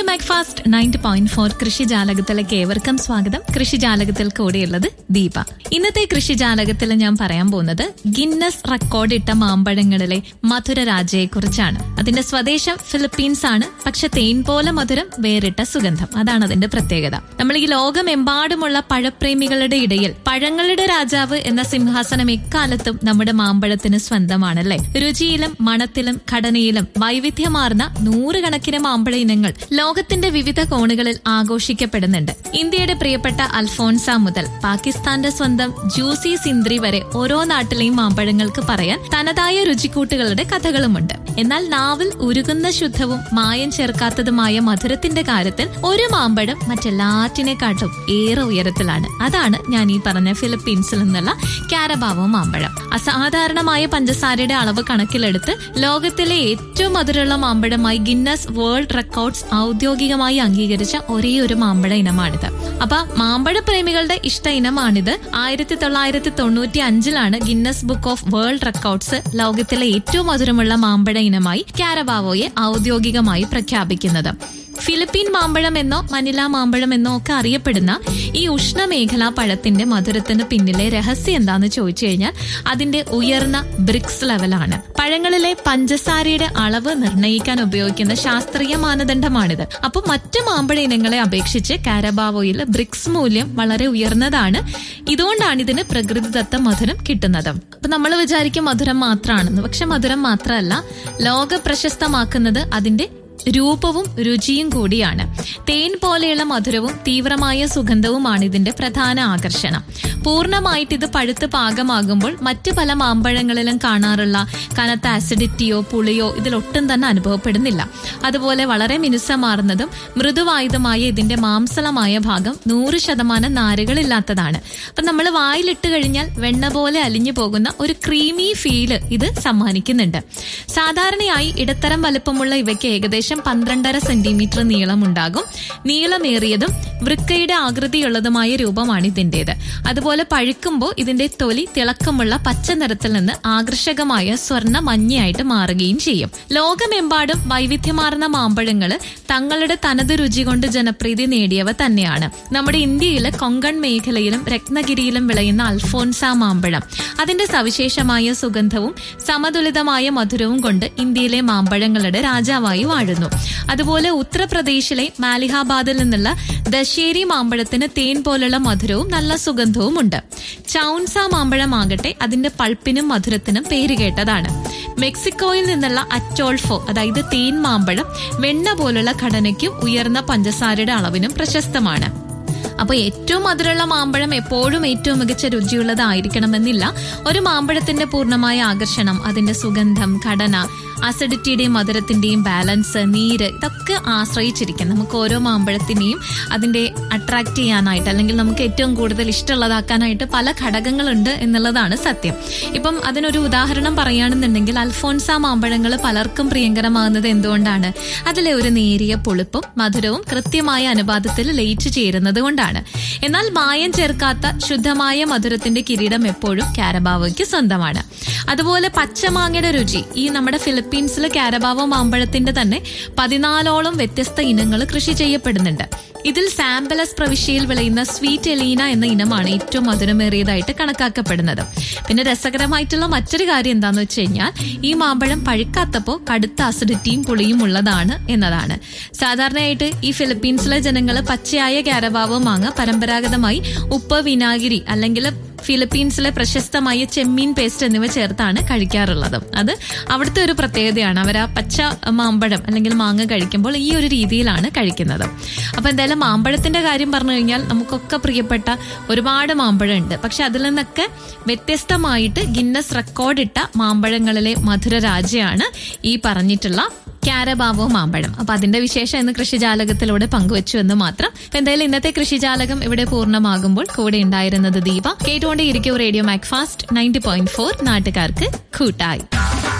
radio Macfast ninety point four കൃഷി ജാലകത്തിലേക്ക് ഏവർക്കും സ്വാഗതം കൃഷി ജാലകത്തിൽ കൂടെയുള്ളത് ദീപ ഇന്നത്തെ കൃഷി ജാലകത്തിൽ ഞാൻ പറയാൻ പോകുന്നത് ഗിന്നസ് റെക്കോർഡ് ഇട്ട മാമ്പഴങ്ങളിലെ മധുര രാജയെക്കുറിച്ചാണ് അതിന്റെ സ്വദേശം ഫിലിപ്പീൻസ് ആണ് പക്ഷെ തേൻ പോലെ മധുരം വേറിട്ട സുഗന്ധം അതാണ് അതിന്റെ പ്രത്യേകത നമ്മൾ ഈ ലോകമെമ്പാടുമുള്ള പഴപ്രേമികളുടെ ഇടയിൽ പഴങ്ങളുടെ രാജാവ് എന്ന സിംഹാസനം എക്കാലത്തും നമ്മുടെ മാമ്പഴത്തിന് സ്വന്തമാണല്ലേ രുചിയിലും മണത്തിലും ഘടനയിലും വൈവിധ്യമാർന്ന നൂറുകണക്കിന് മാമ്പഴ ഇനങ്ങൾ ലോകത്തിന്റെ വിവിധ കോണുകളിൽ ആഘോഷിക്കപ്പെടുന്നുണ്ട് ഇന്ത്യയുടെ പ്രിയപ്പെട്ട അൽഫോൺസ മുതൽ പാകിസ്ഥാന്റെ സ്വന്തം ജ്യൂസി സിന്ദ്രി വരെ ഓരോ നാട്ടിലെയും മാമ്പഴങ്ങൾക്ക് പറയാൻ തനതായ രുചിക്കൂട്ടുകളുടെ കഥകളുമുണ്ട് എന്നാൽ നാവിൽ ഉരുകുന്ന ശുദ്ധവും മായം ചേർക്കാത്തതുമായ മധുരത്തിന്റെ കാര്യത്തിൽ ഒരു മാമ്പഴം മറ്റെല്ലാറ്റിനെക്കാട്ടും ഏറെ ഉയരത്തിലാണ് അതാണ് ഞാൻ ഈ പറഞ്ഞ ഫിലിപ്പീൻസിൽ നിന്നുള്ള കാരബാവോ മാമ്പഴം അസാധാരണമായ പഞ്ചസാരയുടെ അളവ് കണക്കിലെടുത്ത് ലോകത്തിലെ ഏറ്റവും മധുരമുള്ള മാമ്പഴമായി ഗിന്നസ് വേൾഡ് റെക്കോർഡ്സ് ഔദ്യോഗികമായി അംഗീകരിച്ച ഒരേ ഒരു മാമ്പഴ ഇനമാണിത് അപ്പൊ മാമ്പഴ പ്രേമികളുടെ ഇഷ്ട ഇനമാണിത് ആയിരത്തി തൊള്ളായിരത്തി തൊണ്ണൂറ്റി അഞ്ചിലാണ് Guinness book of world records ലോകത്തിലെ ഏറ്റവും മധുരമുള്ള മാമ്പഴ ഇനമായി കാരബാവോയെ ഔദ്യോഗികമായി പ്രഖ്യാപിക്കുന്നത് ഫിലിപ്പീൻ മാമ്പഴം എന്നോ മനില മാമ്പഴം എന്നോ ഒക്കെ അറിയപ്പെടുന്ന ഈ ഉഷ്ണമേഖലാ പഴത്തിന്റെ മധുരത്തിന് പിന്നിലെ രഹസ്യം എന്താന്ന് ചോദിച്ചു കഴിഞ്ഞാൽ അതിന്റെ ഉയർന്ന ബ്രിക്സ് ലെവലാണ് പഴങ്ങളിലെ പഞ്ചസാരയുടെ അളവ് നിർണ്ണയിക്കാൻ ഉപയോഗിക്കുന്ന ശാസ്ത്രീയ മാനദണ്ഡമാണിത് അപ്പൊ മറ്റു മാമ്പഴ ഇനങ്ങളെ അപേക്ഷിച്ച് കാരബാവോയിൽ ബ്രിക്സ് മൂല്യം വളരെ ഉയർന്നതാണ് ഇതുകൊണ്ടാണ് ഇതിന് പ്രകൃതിദത്ത മധുരം കിട്ടുന്നത് അപ്പൊ നമ്മൾ വിചാരിക്കും മധുരം മാത്രമാണെന്ന് പക്ഷെ മധുരം മാത്രമല്ല ലോക പ്രശസ്തമാക്കുന്നത് അതിന്റെ രൂപവും രുചിയും കൂടിയാണ് തേൻ പോലെയുള്ള മധുരവും തീവ്രമായ സുഗന്ധവുമാണ് ഇതിന്റെ പ്രധാന ആകർഷണം പൂർണ്ണമായിട്ട് ഇത് പഴുത്ത് പാകമാകുമ്പോൾ മറ്റു പല മാമ്പഴങ്ങളിലും കാണാറുള്ള കനത്ത ആസിഡിറ്റിയോ പുളിയോ ഇതിലൊട്ടും തന്നെ അനുഭവപ്പെടുന്നില്ല അതുപോലെ വളരെ മിനുസമാർന്നതും മൃദുവായുധമായ ഇതിന്റെ മാംസളമായ ഭാഗം നൂറ് ശതമാനം നാരുകളില്ലാത്തതാണ് അപ്പൊ നമ്മൾ വായിലിട്ട് കഴിഞ്ഞാൽ വെണ്ണ പോലെ അലിഞ്ഞു പോകുന്ന ഒരു ക്രീമി ഫീല് ഇത് സമ്മാനിക്കുന്നുണ്ട് സാധാരണയായി ഇടത്തരം വലുപ്പമുള്ള ഇവയ്ക്ക് ഏകദേശം പന്ത്രണ്ടര സെന്റിമീറ്റർ നീളമുണ്ടാകും നീളമേറിയതും വൃക്കയുടെ ആകൃതിയുള്ളതുമായ രൂപമാണ് ഇതിന്റേത് അതുപോലെ പഴുക്കുമ്പോൾ ഇതിന്റെ തൊലി തിളക്കമുള്ള പച്ച നിറത്തിൽ നിന്ന് ആകർഷകമായ സ്വർണ്ണ മഞ്ഞയായിട്ട് മാറുകയും ചെയ്യും ലോകമെമ്പാടും വൈവിധ്യമാർന്ന മാമ്പഴങ്ങള് തങ്ങളുടെ തനത് രുചി കൊണ്ട് ജനപ്രീതി നേടിയവ തന്നെയാണ് നമ്മുടെ ഇന്ത്യയിലെ കൊങ്കൺ മേഖലയിലും രത്നഗിരിയിലും വിളയുന്ന അൽഫോൻസ മാമ്പഴം അതിന്റെ സവിശേഷമായ സുഗന്ധവും സമതുലിതമായ മധുരവും കൊണ്ട് ഇന്ത്യയിലെ മാമ്പഴങ്ങളുടെ രാജാവായി വാഴുന്നു അതുപോലെ ഉത്തർപ്രദേശിലെ മാലിഹാബാദിൽ നിന്നുള്ള ദശേരി മാമ്പഴത്തിന് തേൻ പോലുള്ള മധുരവും നല്ല സുഗന്ധവും ഉണ്ട് ചൗൻസ മാമ്പഴമാകട്ടെ അതിന്റെ പൾപ്പിനും മധുരത്തിനും പേരുകേട്ടതാണ് മെക്സിക്കോയിൽ നിന്നുള്ള അറ്റോൾഫോ അതായത് തേൻ മാമ്പഴം വെണ്ണ പോലുള്ള ഘടനയ്ക്കും ഉയർന്ന പഞ്ചസാരയുടെ അളവിനും പ്രശസ്തമാണ് അപ്പൊ ഏറ്റവും മധുരമുള്ള മാമ്പഴം എപ്പോഴും ഏറ്റവും മികച്ച രുചിയുള്ളതായിരിക്കണമെന്നില്ല ഒരു മാമ്പഴത്തിന്റെ പൂർണ്ണമായ ആകർഷണം അതിന്റെ സുഗന്ധം ഘടന അസിഡിറ്റിയുടെയും മധുരത്തിന്റെയും ബാലൻസ് നീര് ഇതൊക്കെ ആശ്രയിച്ചിരിക്കും നമുക്ക് ഓരോ മാമ്പഴത്തിനെയും അതിന്റെ അട്രാക്ട് ചെയ്യാനായിട്ട് അല്ലെങ്കിൽ നമുക്ക് ഏറ്റവും കൂടുതൽ ഇഷ്ടമുള്ളതാക്കാനായിട്ട് പല ഘടകങ്ങളുണ്ട് എന്നുള്ളതാണ് സത്യം ഇപ്പം അതിനൊരു ഉദാഹരണം പറയുകയാണെന്നുണ്ടെങ്കിൽ അൽഫോൺസ മാമ്പഴങ്ങൾ പലർക്കും പ്രിയങ്കരമാകുന്നത് എന്തുകൊണ്ടാണ് അതിലെ ഒരു നേരിയ പുളിപ്പും മധുരവും കൃത്യമായ അനുപാതത്തിൽ ലയിച്ചു ചേരുന്നത് കൊണ്ടാണ് എന്നാൽ മായം ചേർക്കാത്ത ശുദ്ധമായ മധുരത്തിന്റെ കിരീടം എപ്പോഴും കാരബാവോയ്ക്ക് സ്വന്തമാണ് അതുപോലെ പച്ചമാങ്ങയുടെ രുചി ഈ നമ്മുടെ ഫിലിപ്പീൻസിലെ കാരബാവോ മാമ്പഴത്തിന്റെ തന്നെ പതിനാലോളം വ്യത്യസ്ത ഇനങ്ങൾ കൃഷി ചെയ്യപ്പെടുന്നുണ്ട് ഇതിൽ സാമ്പലസ് പ്രവിശ്യയിൽ വിളയുന്ന സ്വീറ്റ് എലീന എന്ന ഇനമാണ് ഏറ്റവും മധുരമേറിയതായിട്ട് കണക്കാക്കപ്പെടുന്നത് പിന്നെ രസകരമായിട്ടുള്ള മറ്റൊരു കാര്യം എന്താന്ന് വെച്ച് കഴിഞ്ഞാൽ ഈ മാമ്പഴം പഴുക്കാത്തപ്പോൾ കടുത്ത അസിഡിറ്റിയും പുളിയും ഉള്ളതാണ് എന്നതാണ് സാധാരണയായിട്ട് ഈ ഫിലിപ്പീൻസിലെ ജനങ്ങൾ പച്ചയായ കാരബാവോ മാങ്ങ പരമ്പരാഗതമായി ഉപ്പ് വിനാഗിരി അല്ലെങ്കിൽ ഫിലിപ്പീൻസിലെ പ്രശസ്തമായ ചെമ്മീൻ പേസ്റ്റ് എന്നിവ ചേർത്താണ് കഴിക്കാറുള്ളത് അത് അവിടുത്തെ ഒരു പ്രത്യേകതയാണ് അവർ ആ പച്ച മാമ്പഴം അല്ലെങ്കിൽ മാങ്ങ കഴിക്കുമ്പോൾ ഈ ഒരു രീതിയിലാണ് കഴിക്കുന്നത് അപ്പൊ എന്തായാലും മാമ്പഴത്തിന്റെ കാര്യം പറഞ്ഞു കഴിഞ്ഞാൽ നമുക്കൊക്കെ പ്രിയപ്പെട്ട ഒരുപാട് മാമ്പഴം ഉണ്ട് പക്ഷെ അതിൽ നിന്നൊക്കെ വ്യത്യസ്തമായിട്ട് ഗിന്നസ് റെക്കോർഡ് ഇട്ട മാമ്പഴങ്ങളിലെ മധുര രാജ്യമാണ് ഈ പറഞ്ഞിട്ടുള്ള കാരബാവോ മാമ്പഴം അപ്പൊ അതിന്റെ വിശേഷം ഇന്ന് കൃഷിജാലകത്തിലൂടെ പങ്കുവച്ചു എന്ന് മാത്രം അപ്പൊ എന്തായാലും ഇന്നത്തെ കൃഷിജാലകം ഇവിടെ പൂർണ്ണമാകുമ്പോൾ കൂടെ ഉണ്ടായിരുന്നത് Deepa കേട്ടുകൊണ്ടേയിരിക്കും radio Macfast ninety point four നാട്ടുകാർക്ക് കൂട്ടായി